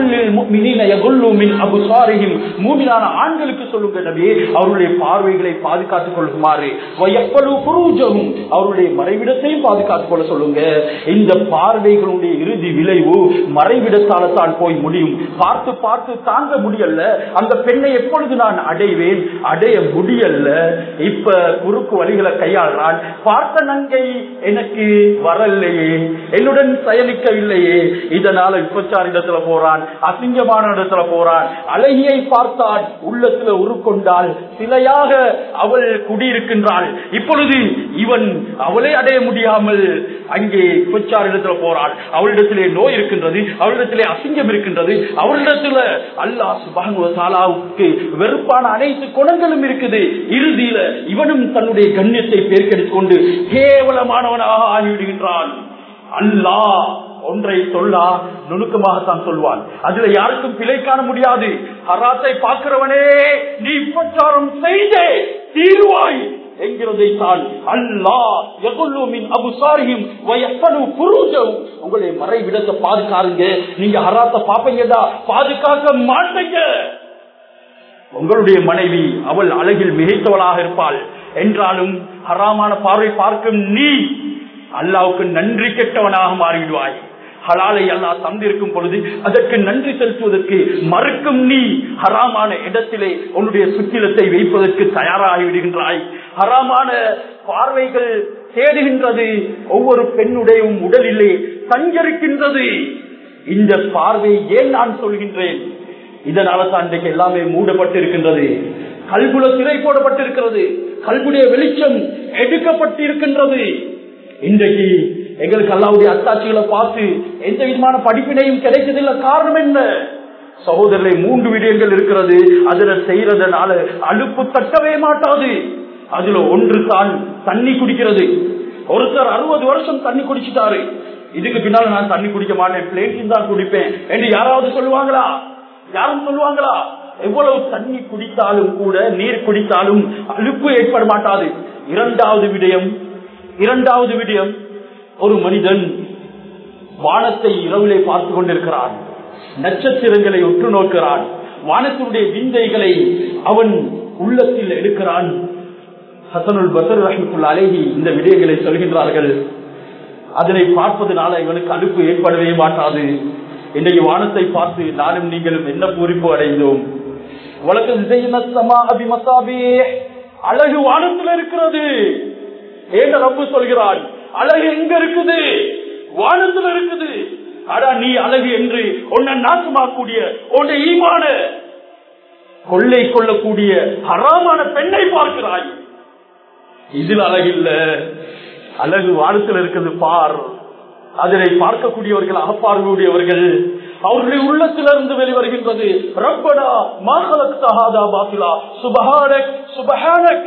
மூமினான ஆண்களுக்கு சொல்லுங்க நபியே அவருடைய பார்வைகளை பாதுகாத்துக் கொள்ளுமாறு அவருடைய மறைவிடத்தையும் பாதுகாத்துக் கொள்ள சொல்லுங்க இந்த பார்வைகளுடைய இறுதி விளைவு மறைவிடத்தால தான் போய் முடியும் பார்த்து பார்த்து தாங்க முடியல அந்த பெண்ணை எப்பொழுது நான் அடைவேன் அடைய முடியல இப்ப குறுக்கு வழிகளை கையாள்றான் பார்த்த நங்கை எனக்கு வரலையே என்னுடன் செயலிக்கவில்லையே இதனால விபச்சார இடத்துல போறான் அசிங்கமான இடத்துல போறான் அழகியை பார்த்தால் உள்ளத்துல உருக்கொண்டால் சிலையாக அவள் குடியிருக்கின்றாள் இப்பொழுது இவன் அவளை அடைய முடியாமல் அங்கே விபச்சார இடத்துல போறாள் அவளிடத்திலே நோய் இருக்கின்றது அவளிடத்திலே அசிங்கம் இருக்கின்றது அவளிடத்துல அல்லாஹ் சுபானுவசாலாவுக்கு வெறுப்பான அனைத்து குணங்களும் இருக்குது இறுதியில இவனும் தன்னுடைய கண்ணியத்தை பேர்க்கெடுத்துக் கொண்டு கேவலமானவனாக ஆகிவிடுகின்றான் அல்லாஹ் ஒன்றை சொல்லா நுணுக்கமாகத்தான் சொல்வான் அதுல யாருக்கும் பிழை காண முடியாது ஹராத்தை பார்க்கிறவனே நீ பிரச்சாரம் செய்தே தீர்வாய் என்கிறதை தான் அல்லாஹ் எகுல்லுமின் அபுசாரியும் வயசனு புருஜம் உங்களை மறைவிடத்தை பாதுகாருங்க நீங்க ஹராத்தை பாப்பீங்கடா பாதுகாக்க மாட்டீங்க உங்களுடைய மனைவி அவள் அழகில் மிகைத்தவளாக இருப்பாள் என்றாலும் ஹராமான பார்வை பார்க்கும் நீ அல்லாவுக்கு நன்றி கெட்டவனாக மாறிவிடுவாய் ஹலாலை அல்லா தந்திருக்கும் பொழுது அதற்கு நன்றி செலுத்துவதற்கு மறுக்கும் நீ ஹராமான இடத்திலே உன்னுடைய சுற்றிலத்தை வைப்பதற்கு தயாராகி விடுகின்றாய் ஹராமான பார்வைகள் தேடுகின்றது ஒவ்வொரு பெண்ணுடைய உடலிலே சஞ்சரிக்கின்றது இந்த பார்வை ஏன் நான் சொல்கின்றேன் இதனால தான் இன்றைக்கு எல்லாமே மூடப்பட்டிருக்கின்றது கல்குல திரை போடப்பட்டிருக்கிறது கல்குடைய வெளிச்சம் எடுக்கப்பட்டிருக்கின்றது இன்றைக்கு எங்களுக்கு அல்லாவுடைய அத்தாட்சிகளை பார்த்து எந்த விதமான படிப்பினையும் கிடைக்கதில்லை காரணம் என்ன சகோதரரை மூன்று விடயங்கள் இருக்கிறது அதுல செய்யறதுனால அலுப்பு தட்டவே மாட்டாது அதுல ஒன்று தான் தண்ணி குடிக்கிறது ஒருத்தர் அறுபது வருஷம் தண்ணி குடிச்சிட்டாரு இதுக்கு பின்னால நான் தண்ணி குடிக்க மாட்டேன் பிளேட்டின் தான் குடிப்பேன் என்று யாராவது சொல்லுவாங்களா யாரும் சொல்லுவாங்களா எவ்வளவு தண்ணி குடித்தாலும் கூட நீர் குடித்தாலும் அலுப்பு ஏற்பட மாட்டாது இரண்டாவது விடயம் இரண்டாவது விடயம் ஒரு மனிதன் வானத்தை இரவிலே பார்த்து கொண்டிருக்கிறான் நட்சத்திரங்களை உற்று நோக்கிறான் வானத்தினுடைய விந்தைகளை அவன் உள்ளத்தில் எடுக்கிறான் ஹசனுல் பசர் ரஹமத்துல் அலேஹி இந்த விடயங்களை சொல்கின்றார்கள் அதனை பார்ப்பதனால இவனுக்கு அலுப்பு ஏற்படவே மாட்டாது இன்றைக்கு வானத்தை பார்த்து நானும் நீங்களும் என்ன பூரிப்பு அடைந்தோம் அழகு வானத்தில் இருக்கிறது ஏன் ரப்பு சொல்கிறான் அழகு எங்க இருக்குது வானத்தில் இருக்குது அடா நீ அழகு என்று உன்னை நாசமாக்கூடிய உன்னை ஈமான கொள்ளை கொள்ளக்கூடிய ஹராமான பெண்ணை பார்க்கிறாய் இதில் அழகில்ல அழகு வானத்தில் இருக்குது பார் அதனை பார்க்கக்கூடியவர்கள் அகப்பார்வையுடையவர்கள் அவர்களுடைய உள்ளத்திலிருந்து வெளிவருகின்றது ரப்படா மாகலக் சஹாதா பாத்திலா சுபஹானக் சுபஹானக்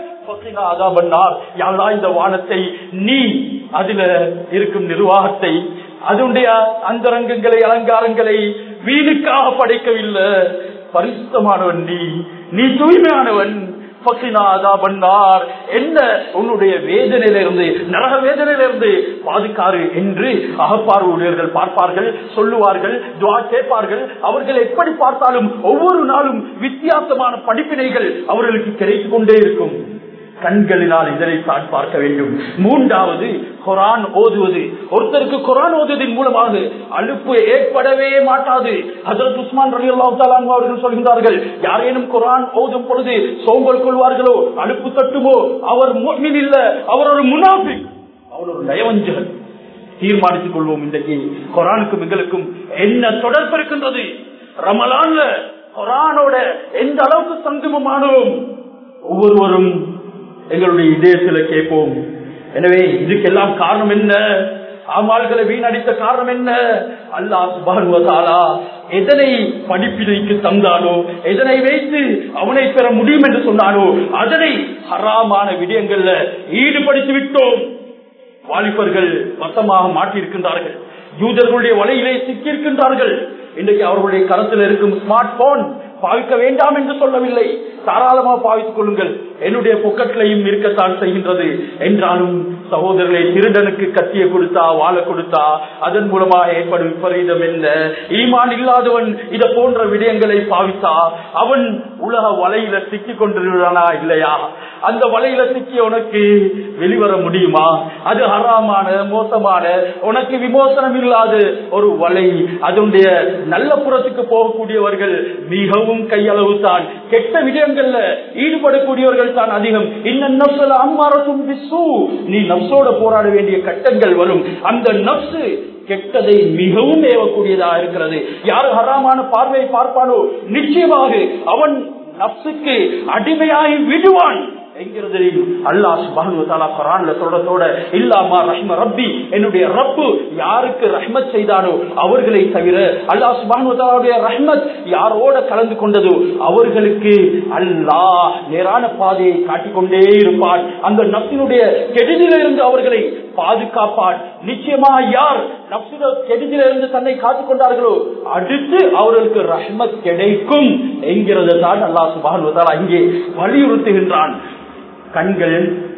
இந்த வானத்தை நீ அதுல இருக்கும் நிர்வாகத்தை அதனுடைய அந்தரங்கங்களை அலங்காரங்களை வீணுக்காக படைக்கவில்லை பரிசுத்தமானவன் நீ நீ தூய்மையானவன் பண்ணார் என்ன உன்னுடைய வேதனையிலிருந்து நரக வேதனையிலிருந்து பாதுகாறு என்று அகப்பார்வையுடையவர்கள் பார்ப்பார்கள் சொல்லுவார்கள் துவா கேட்பார்கள் அவர்கள் எப்படி பார்த்தாலும் ஒவ்வொரு நாளும் வித்தியாசமான படிப்பினைகள் அவர்களுக்கு கிடைத்துக் கொண்டே இருக்கும் கண்களினால் இதனை தான் பார்க்க வேண்டும் மூன்றாவது குரான் ஓதுவது ஒருத்தருக்கு குரான் ஓதுவதன் மூலமாக அலுப்பு ஏற்படவே மாட்டாது ஹசரத் உஸ்மான் ரலி அல்லாஹ் அவர்கள் சொல்கின்றார்கள் யாரேனும் குரான் ஓதும் பொழுது சோம்பல் கொள்வார்களோ அலுப்பு தட்டுமோ அவர் முஃமின் இல்ல அவர் ஒரு முனாஃபிக் அவர் ஒரு நயவஞ்சகன் தீர்மானித்துக் கொள்வோம் இன்றைக்கு குரானுக்கும் எங்களுக்கும் என்ன தொடர்பு இருக்கின்றது ரமலான்ல குரானோட எந்த அளவுக்கு சங்கமமானோம் ஒவ்வொருவரும் எங்களுடைய இதயத்தில் கேட்போம் எனவே இதுக்கெல்லாம் காரணம் என்ன அமால்களை வீணடித்த காரணம் என்ன அல்லாஹ் சுபானுவதாலா எதனை படிப்பினைக்கு தந்தானோ எதனை வைத்து அவனை பெற முடியும் என்று சொன்னானோ அதனை ஹராமான விடயங்கள்ல ஈடுபடுத்தி விட்டோம் வாலிபர்கள் வசமாக மாட்டியிருக்கின்றார்கள் யூதர்களுடைய வலையிலே சிக்கியிருக்கின்றார்கள் இன்றைக்கு அவர்களுடைய கரத்தில் இருக்கும் ஸ்மார்ட் போன் பாவிக்க வேண்டாம் என்று சொல்லவில்லை தாராளமாக பாவித்துக் கொள்ளுங்கள் என்னுடைய பொக்கட்டிலையும் இருக்கத்தான் செய்கின்றது என்றாலும் சகோதரர்களை திருடனுக்கு கத்திய கொடுத்தா வாழ கொடுத்தா அதன் மூலமாக ஏற்படும் விபரீதம் என்ன ஈமான் இல்லாதவன் இத போன்ற விடயங்களை பாவித்தா அவன் உலக வலையில சிக்கிக் கொண்டிருக்கிறானா இல்லையா அந்த வலையில சிக்கிய உனக்கு வெளிவர முடியுமா அது ஹராமான மோசமான உனக்கு விமோசனம் இல்லாத ஒரு வலை அதனுடைய நல்ல புறத்துக்கு போகக்கூடியவர்கள் மிகவும் கையளவு தான் கெட்ட விடயங்கள்ல ஈடுபடக்கூடியவர்கள் தான் அதிகம் இன்னும் நப்சல அம்மாரசும் விசு நீ நப்சோட போராட வேண்டிய கட்டங்கள் வரும் அந்த நப்சு கெட்டதை மிகவும் ஏவக்கூடியதாக இருக்கிறது யாரு ஹராமான பார்வையை பார்ப்பானோ நிச்சயமாக அவன் நப்சுக்கு அடிமையாகி விடுவான் என்கிறது அல்லாஹ் சுப்ஹானஹு தஆலா குர்ஆன்ல சொல்றதோட இல்லாமா ரஹ்ம ரப்பி என்னுடைய ரப்பு யாருக்கு ரஹ்மத் செய்தானோ அவர்களை தவிர அல்லாஹ் சுப்ஹானஹு தஆலாவுடைய ரஹ்மத் யாரோட கலந்து கொண்டதோ அவர்களுக்கு அல்லாஹ் நேரான பாதையை காட்டிக்கொண்டே இருப்பான் அந்த நப்சினுடைய கெடுதிலிருந்து அவர்களை பாதுகாப்பான் நிச்சயமா யார் நப்சிட கெடுதிலிருந்து தன்னை காத்துக் கொண்டார்களோ அடுத்து அவர்களுக்கு ரஹ்மத் கிடைக்கும் என்கிறது தான் அல்லாஹ் சுப்ஹானஹு தஆலா இங்கே வலியுறுத்துகின்றான் கண்கள்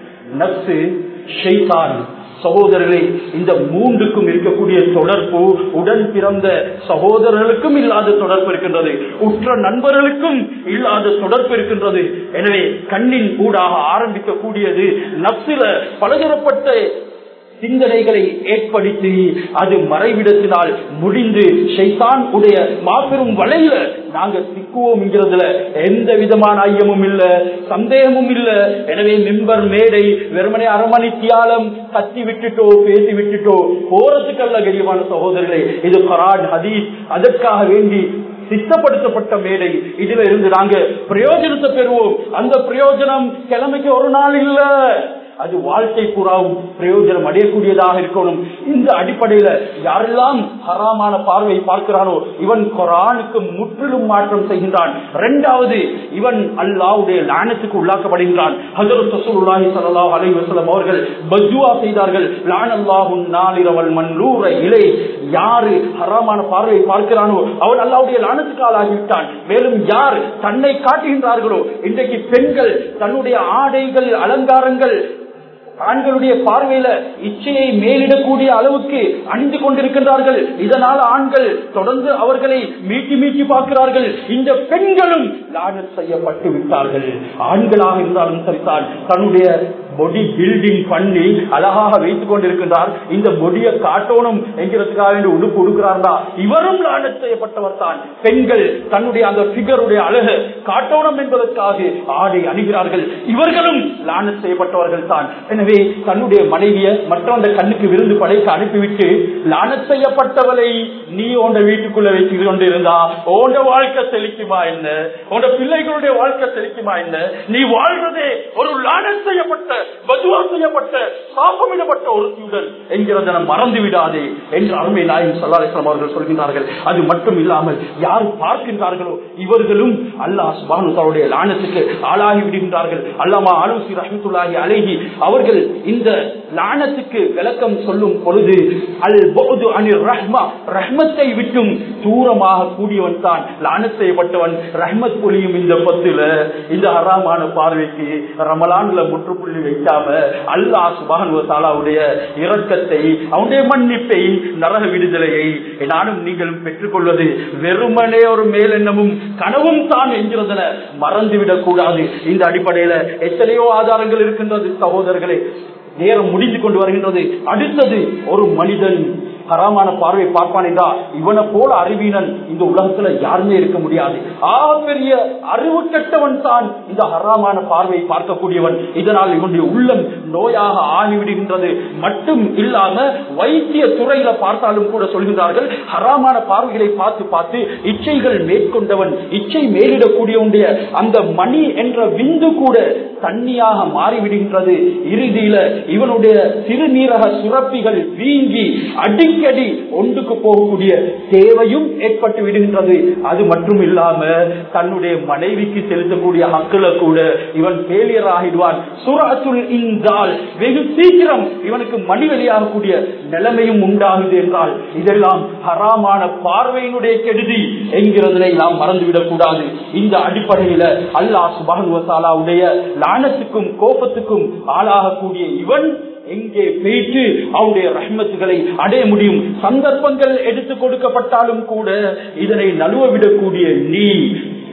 நப்சு ஷைத்தான் சகோதரர்களே இந்த மூன்றுக்கும் இருக்கக்கூடிய தொடர்பு உடன் பிறந்த சகோதரர்களுக்கும் இல்லாத தொடர்பு இருக்கின்றது உற்ற நண்பர்களுக்கும் இல்லாத தொடர்பு இருக்கின்றது எனவே கண்ணின் ஊடாக ஆரம்பிக்கக்கூடியது நப்சில பலதரப்பட்ட சிந்தனைகளை ஏற்படுத்தி அது மறைவிடத்தினால் முடிந்து ஷைத்தான் உடைய மாபெரும் வலையில நாங்க சிக்குவோம் என்கிறதுல எந்த விதமான ஐயமும் இல்ல சந்தேகமும் இல்ல எனவே மிம்பர் மேடை வெறுமனே அரமணி தியாலம் கத்தி விட்டுட்டோ பேசி விட்டுட்டோ போறதுக்கல்ல கரியமான சகோதரர்களே இது கரான் ஹதீஸ் அதற்காக வேண்டி சித்தப்படுத்தப்பட்ட மேடை இதுல இருந்து நாங்க பிரயோஜனத்தை பெறுவோம் அந்த பிரயோஜனம் கிழமைக்கு ஒரு நாள் இல்ல அது வாழ்க்கை பூராவும் பிரயோஜனம் அடையக்கூடியதாக இருக்கணும் இந்த அடிப்படையில யாரெல்லாம் ஹராமான பார்வை பார்க்கிறானோ இவன் குரானுக்கு முற்றிலும் மாற்றம் செய்கின்றான் இரண்டாவது இவன் அல்லாவுடைய லானத்துக்கு உள்ளாக்கப்படுகின்றான் ஹஜரத் ரசூலுல்லாஹி ஸல்லல்லாஹு அலைஹி வஸல்லம் அவர்கள் பஜ்வா செய்தார்கள் லானல்லாஹு நாலிரவல் மன்லூர இலை யாரு ஹராமான பார்வை பார்க்கிறானோ அவன் அல்லாவுடைய லானத்துக்கு ஆளாகிவிட்டான் மேலும் யார் தன்னை காட்டுகின்றார்களோ இன்றைக்கு பெண்கள் தன்னுடைய ஆடைகள் அலங்காரங்கள் ஆண்களுடைய பார்வையில இச்சையை மேலிடக்கூடிய அளவுக்கு அணிந்து கொண்டிருக்கின்றார்கள் இதனால் ஆண்கள் தொடர்ந்து அவர்களை மீட்டி மீட்டி பார்க்கிறார்கள் இந்த பெண்களும் லானத் செய்யப்பட்டு விட்டார்கள் ஆண்களாக இருந்தாலும் சரிதான் தன்னுடைய பொடி பில்டிங் பண்ணி அழகாக வைத்துக் கொண்டிருக்கின்றார் இந்த பொடியை காட்டணும் என்கிறதுக்காக வேண்டி உடுப்பு உடுக்கிறார்களா இவரும் லானத் செய்யப்பட்டவர் தான் பெண்கள் தன்னுடைய அந்த பிகருடைய அழகு காட்டணும் என்பதற்காக ஆடை அணுகிறார்கள் இவர்களும் லானத் செய்யப்பட்டவர்கள் தான் எனவே தன்னுடைய மனைவிய மற்றவந்த கண்ணுக்கு விருந்து படைக்க அனுப்பிவிட்டு லானத் செய்யப்பட்டவளை நீ உண்ட வீட்டுக்குள்ள வைத்து கொண்டு இருந்தா உண்ட வாழ்க்கை செழிக்குமா என்ன உண்ட பிள்ளைகளுடைய வாழ்க்கை செழிக்குமா என்ன நீ வாழ்றதே ஒரு லானத் செய்யப்பட்ட பதுவா செய்யப்பட்ட சாப்பமிடப்பட்ட ஒரு சூழல் என்கிறத மறந்து விடாதே என்று அருமை நாயகம் சல்லாஸ்லாம் அவர்கள் சொல்கின்றார்கள் அது மட்டும் இல்லாமல் யார் பார்க்கின்றார்களோ இவர்களும் அல்லாஹ் சுபானு தன்னுடைய லானத்துக்கு ஆளாகி விடுகின்றார்கள் அல்லாமா ஆலோசி ரஹமத்துல்லாஹி அழகி அவர்கள் இந்த லானத்துக்கு விளக்கம் சொல்லும் பொழுது அல் பௌது அனில் ரஹ்மா ரஹ்மத்தை விட்டும் தூரமாக கூடியவன் தான் லானத் செய்யப்பட்டவன் ரஹ்மத் பொழியும் இந்த பத்துல இந்த ஹராமான பார்வைக்கு ரமலான்ல முற்றுப்புள்ளி வைக்காம அல்லாஹ் சுபானு தாலாவுடைய இரக்கத்தை அவனுடைய மன்னிப்பை நரக விடுதலையை நானும் நீங்களும் பெற்றுக்கொள்வது வெறுமனே ஒரு மேலெண்ணமும் கனவும் தான் என்கிறதுல மறந்துவிடக் கூடாது இந்த அடிப்படையில எத்தனையோ ஆதாரங்கள் இருக்கின்றது சகோதரர்களே நேரம் முடிந்து கொண்டு வருகின்றது அடுத்தது ஒரு மனிதன் ஹராமான பார்வை பார்ப்பான் என்றா இவனை போல அறிவீனன் இந்த உலகத்துல யாருமே இருக்க முடியாது ஆகப்பெரிய அறிவு கெட்டவன் தான் இந்த ஹராமான பார்வை பார்க்கக்கூடியவன் இதனால் இவனுடைய உள்ளம் நோயாக ஆகிவிடுகின்றது மட்டும் இல்லாம வைத்திய துறையில பார்த்தாலும் கூட சொல்கின்றார்கள் ஹராமான பார்வைகளை பார்த்து பார்த்து இச்சைகள் மேற்கொண்டவன் இச்சை மேலிடக்கூடியவனுடைய அந்த மணி என்ற விந்து கூட தண்ணியாக மாறிவிடுகின்றது இறுதியில இவனுடைய சிறுநீரக சுரப்பிகள் வீங்கி அடிக்கடி ஒன்றுக்கு போகக்கூடிய தேவையும் ஏற்பட்டு விடுகின்றது அது மட்டும் இல்லாம தன்னுடைய மனைவிக்கு செலுத்தக்கூடிய ஹக்குல கூட இவன் ஃபெயிலியர் ஆகிடுவான் சுராத்துல் இந்தால் வெகு சீக்கிரம் இவனுக்கு மணி வெளியாகக்கூடிய நிலைமையும் உண்டாகுது என்றால் இதெல்லாம் ஹராமான பார்வையினுடைய கெடுதி என்கிறதை நாம் மறந்துவிடக் கூடாது இந்த அடிப்படையில அல்லாஹ் சுபானுவசாலாவுடைய லானத்துக்கும் கோபத்துக்கும் ஆளாகக்கூடிய இவன் எங்கே போயிட்டு அவருடைய ரஹ்மத்துகளை அடைய முடியும் சந்தர்ப்பங்கள் எடுத்து கொடுக்கப்பட்டாலும் கூட இதனை நழுவ விடக்கூடிய நீ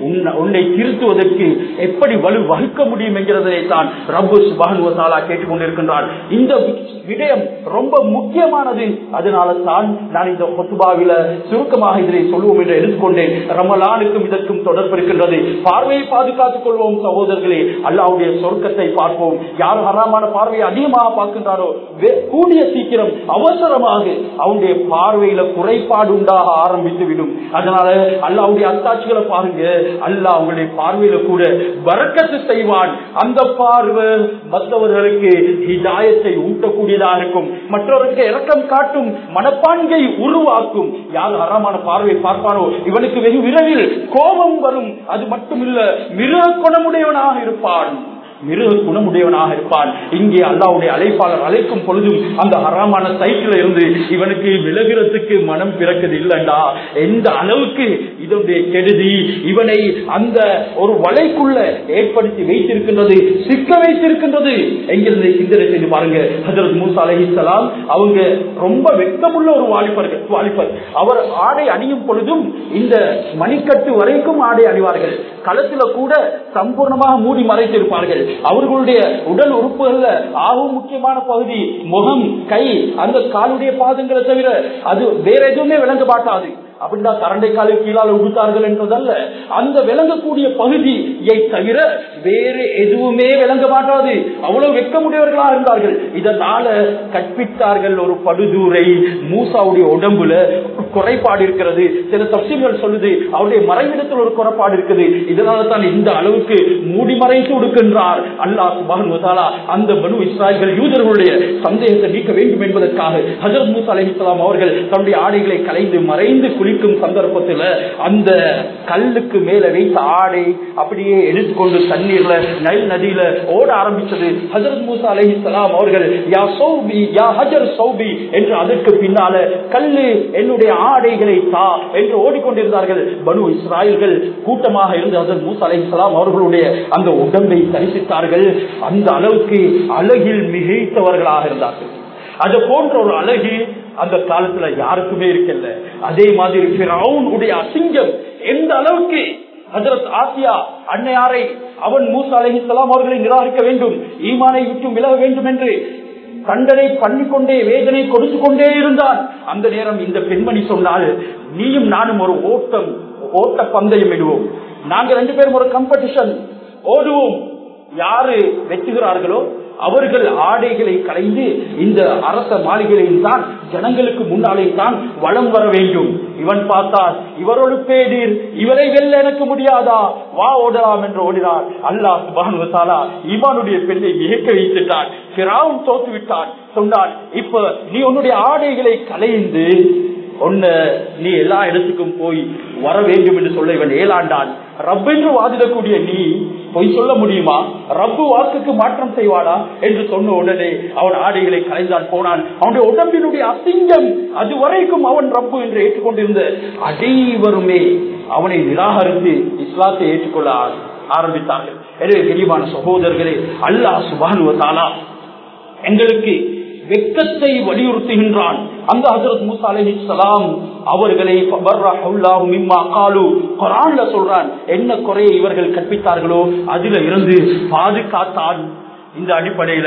உன்னை- உன்னை திருத்துவதற்கு எப்படி வலு வகுக்க முடியும் என்கிறதை தான் ரப்பு சுபானுவத்தாலா கேட்டுக்கொண்டிருக்கின்றான் இந்த வி- விடயம் ரொம்ப முக்கியமானது அதனால தான் நான் இந்த கொத்துபாவில சுருக்கமாக இதனை சொல்லுவோம் என்று எடுத்துக்கொண்டேன் ரமலானுக்கும் இதற்கும் தொடர்பு இருக்கின்றது பார்வையை பாதுகாத்துக் கொள்வோம் சகோதரர்களே அல்லாவுடைய சொர்க்கத்தை பார்ப்போம் யார் ஹராமான பார்வையை அதிகமாக பார்க்கின்றாரோ வே- கூடிய சீக்கிரம் அவசரமாக அவனுடைய பார்வையில குறைபாடு உண்டாக ஆரம்பித்து விடும் அதனால அல்லாவுடைய அத்தாட்சிகளை பாருங்க அல்லாஹ் அவங்களுடைய பார்வையில கூட வரக்கத்து செய்வான் அந்த பார்வை மற்றவர்களுக்கு ஹிதாயத்தை ஊட்டக்கூடியதாக இருக்கும் மற்றவருக்கு இரக்கம் காட்டும் மனப்பான்கை உருவாக்கும் யார் அறமான பார்வை பார்ப்பாரோ இவனுக்கு வெகு விரைவில் கோபம் வரும் அது மட்டுமில்ல மிருக குணமுடையவனாக இருப்பான் மிருக குணமுடையவனாக இருப்பான் இங்கே அல்லாவுடைய அழைப்பாளர் அழைக்கும் பொழுதும் அந்த ஹராமான சைக்கிள் இருந்து இவனுக்கு விலகிறதுக்கு மனம் பிறக்குது இல்லண்டா எந்த அளவுக்கு இதனுடைய கெடுதி இவனை அந்த ஒரு வலைக்குள்ள ஏற்படுத்தி வைத்திருக்கின்றது சிக்க வைத்திருக்கின்றது எங்கிருந்து சிந்தனை செய்து பாருங்க ஹஜரத் மூசா அலைஹிஸ்ஸலாம் அவங்க ரொம்ப வெட்கமுள்ள ஒரு வாலிபர்கள் வாலிபர் அவர் ஆடை அணியும் பொழுதும் இந்த மணிக்கட்டு வரைக்கும் ஆடை அணிவார்கள் களத்துல கூட சம்பூர்ணமாக மூடி மறைத்திருப்பார்கள் அவர்களுடைய உடல் உறுப்புகள்ல ஆகும் முக்கியமான பகுதி முகம் கை அந்த காலுடைய பாதங்களை தவிர அது வேற எதுவுமே விளங்க மாட்டாது அப்படின்னா கரண்டை காலை கீழால் உடுத்தார்கள் என்றதல்ல அந்த விளங்கக்கூடிய பகுதியை தவிர வேறு எதுவுமே விளங்க மாட்டாது அவ்வளவு வெக்கமுடையவர்களாக இருந்தார்கள் இதனால கற்பித்தார்கள் ஒரு படுதூரை மூசாவுடைய உடம்புல ஒரு குறைபாடு இருக்கிறது சில தப்சீல்கள் சொல்லுது அவருடைய மறைவிடத்தில் ஒரு குறைபாடு இருக்குது இதனால தான் இந்த அளவுக்கு மூடி மறைத்து கொடுக்கின்றார் அல்லாஹ் சுபான் வதாலா அந்த பனு இஸ்ராயல்கள் யூதர்களுடைய சந்தேகத்தை நீக்க வேண்டும் என்பதற்காக ஹஜரத் மூசா அலைஹிஸ்ஸலாம் அவர்கள் தன்னுடைய ஆடைகளை கலைந்து மறைந்து குளிக்கும் சந்தர்ப்பத்தில் அந்த கல்லுக்கு மேல வைத்த ஆடை அப்படியே எடுத்துக்கொண்டு தண்ணீர்ல நைல் நதியில ஓட ஆரம்பிச்சது ஹஜரத் மூசா அலைஹிஸ்ஸலாம் அவர்கள் யா சௌபி யா ஹஜர் சௌபி என்று அதற்கு பின்னால கல்லு என்னுடைய ஆடைகளை தா என்று ஓடிக்கொண்டிருந்தார்கள் பனு இஸ்ராயல்கள் கூட்டமாக இருந்து ஹஜரத் மூசா அலைஹிஸ்ஸலாம் அவர்களுடைய அந்த உடம்பை தரிசித்தார்கள் அந்த அளவுக்கு அழகில் மிகைத்தவர்களாக இருந்தார்கள் அது போன்ற ஒரு அழகு அந்த காலத்துல யாருக்குமே இருக்கல அதே மாதிரி ஃபிரௌன் உடைய அசிங்கம் எந்த அளவுக்கு ஹஜரத் ஆசியா அன்னையாரை அவன் மூசா அலைஹிஸ்ஸலாம் அவர்களை நிராகரிக்க வேண்டும் ஈமானை விட்டு விலக வேண்டும் என்று தண்டனை பண்ணிக்கொண்டே வேதனை கொடுத்து கொண்டே இருந்தான் அந்த நேரம் இந்த பெண்மணி சொன்னால் நீயும் நானும் ஒரு ஓட்டம் ஓட்ட பந்தயம் இடுவோம் நாங்க ரெண்டு பேரும் ஒரு காம்படிஷன் ஓடுவோம் யாரு வெற்றுகிறார்களோ அவர்கள் ஆடைகளை களைந்து இந்த அரச மாளிகையில் தான் ஜனங்களுக்கு முன்னாலே தான் வளம் வர வேண்டும் இவன் பார்த்தால் இவரோடு பேடீர் இவரை வெல்ல எனக்கு முடியாதா வா ஓடலாம் என்று ஓடினார் அல்லாஹ் சுபானுவத்தாலா இவானுடைய பெண்ணை வியக்க வைத்துட்டான் பிறாவும் தோத்து விட்டான் சொன்னான் இப்ப நீ உன்னுடைய ஆடைகளை களைந்து ஒன்ன நீ எல்லா இடத்துக்கும் போய் வர வேண்டும் என்று சொல்ல இவன் ஏலாண்டான் ரப் என்று வாதிடக்கூடிய நீ பொய் சொல்ல முடியுமா ரப்பு வாக்குக்கு மாற்றம் செய்வானா என்று சொன்ன உடனே அவன் ஆடைகளை கலைந்தான் போனான் அவனுடைய உடம்பினுடைய அசிங்கம் அது வரைக்கும் அவன் ரப்பு என்று ஏற்றுக்கொண்டிருந்த அனைவருமே அவனை நிராகரித்து இஸ்லாத்தை ஏற்றுக்கொள்ள ஆ- ஆரம்பித்தார்கள் எனவே விரிவான சகோதரர்களே அல்லாஹ் சுபானுவத்தாலா எங்களுக்கு வெக்கத்தை வலியுறுத்துகின்றான் அந்த ஹசரத் மூசா அலைஹிஸ்ஸலாம் அவர்களை ஃபபர்ரஹுல்லாஹு மிம்மா காலு குர்ஆன்ல சொல்றான் என்ன குறையை இவர்கள் கற்பித்தார்களோ அதில இருந்து பாதுகாத்தான் இந்த அடிப்படையில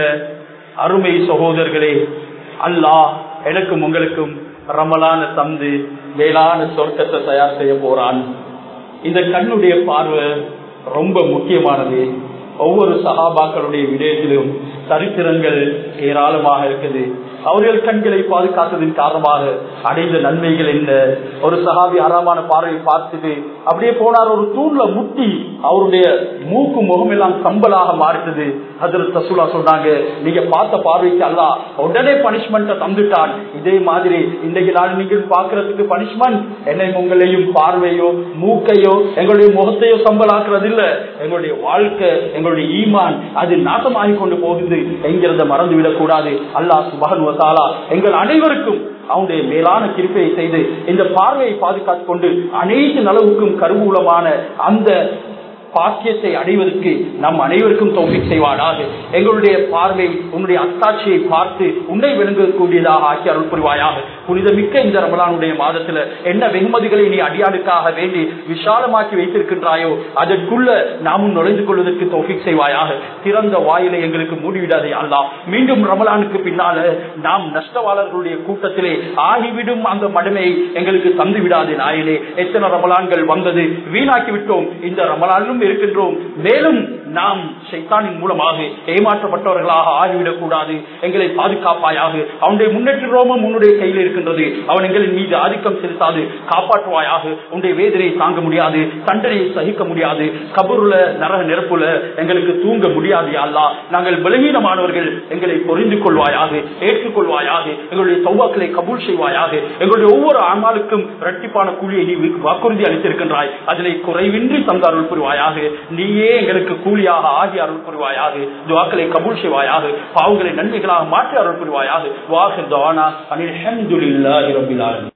அருமை சகோதரர்களே அல்லாஹ் எனக்கும் உங்களுக்கும் ரமலான தந்து மேலான சொர்க்கத்தை தயார் செய்ய போறான் இந்த கண்ணுடைய பார்வை ரொம்ப முக்கியமானது ஒவ்வொரு சகாபாக்களுடைய விடயத்திலும் சரித்திரங்கள் ஏராளமாக இருக்குது அவர்கள் கண்களை பாதுகாத்ததின் காரணமாக அடைந்த நன்மைகள் என்ன ஒரு சகாபி ஆறாமான பார்வையை பார்த்துட்டு அப்படியே போனார் ஒரு தூண்ல முட்டி அவருடைய மூக்கு முகம் எல்லாம் கம்பலாக மாறிட்டது அதில் தசூலா சொன்னாங்க நீங்க பார்த்த பார்வைக்கு அல்ல உடனே பனிஷ்மெண்ட்டை தந்துட்டான் இதே மாதிரி இன்றைக்கு நான் நீங்கள் பார்க்கறதுக்கு பனிஷ்மெண்ட் என்னை உங்களையும் பார்வையோ மூக்கையோ எங்களுடைய முகத்தையோ சம்பளாக்குறது இல்ல எங்களுடைய வாழ்க்கை எங்களுடைய ஈமான் அது நாசமாகி கொண்டு போகுது என்கிறத மறந்து விடக்கூடாது அல்லாஹ் சுபகன் வசாலா எங்கள் அனைவருக்கும் அவனுடைய மேலான கிருப்பையை செய்து இந்த பார்வையை பாதுகாத்துக் கொண்டு அனைத்து நலவுக்கும் கருவூலமான அந்த பாக்கியத்தை அடைவதற்கு நம் அனைவருக்கும் தௌஃபீக் செய்வானாக எங்களுடைய பார்வை உன்னுடைய அத்தாட்சியை பார்த்து உன்னை விளங்கக்கூடியதாக ஆக்கி அருள் புரிவாயாக புனிதமிக்க இந்த ரமலானுடைய மாதத்துல என்ன வெகுமதிகளை நீ அடியாளுக்காக வேண்டி விஷாலமாக்கி வைத்திருக்கின்றாயோ அதற்குள்ள நாமும் நுழைந்து கொள்வதற்கு தௌஃபீக் செய்வாயாக திறந்த வாயிலை எங்களுக்கு மூடிவிடாதே அல்லா மீண்டும் ரமலானுக்கு பின்னால நாம் நஷ்டவாளர்களுடைய கூட்டத்திலே ஆகிவிடும் அந்த மடமையை எங்களுக்கு தந்து விடாது நாயிலே எத்தனை ரமலான்கள் வந்தது வீணாக்கி விட்டோம் இந்த ரமலானிலும் இருக்கின்றோம் மேலும் நாம் சைத்தானின் மூலமாக ஏமாற்றப்பட்டவர்களாக ஆகிவிடக் கூடாது எங்களை பாதுகாப்பாயாக அவனுடைய முன்னேற்ற ரோமம் உன்னுடைய கையில் இருக்கின்றது அவன் எங்களின் மீது ஆதிக்கம் செலுத்தாது காப்பாற்றுவாயாக உன்னுடைய வேதனையை தாங்க முடியாது தண்டனையை சகிக்க முடியாது கபூர்ல நரக நெருப்புல எங்களுக்கு தூங்க முடியாது அல்லா நாங்கள் பலகீனமானவர்கள் எங்களை பொறிந்து கொள்வாயாக ஏற்றுக்கொள்வாயாக எங்களுடைய சௌவாக்களை கபூல் செய்வாயாக எங்களுடைய ஒவ்வொரு ஆமாளுக்கும் இரட்டிப்பான கூலியை நீ வாக்குறுதி அளித்திருக்கின்றாய் அதனை குறைவின்றி தந்த அருள் புரிவாயாக நீயே எங்களுக்கு கூலியாக ஆகி அருள் புரிவாயாக துவாக்களை கபூல் செய்வாயாக பாவங்களை நன்மைகளாக மாற்றி அருள் புரிவாயாக வாஹ் தானா அனில் ஹம்துலில்லாஹி ரப்பில் ஆலமீன்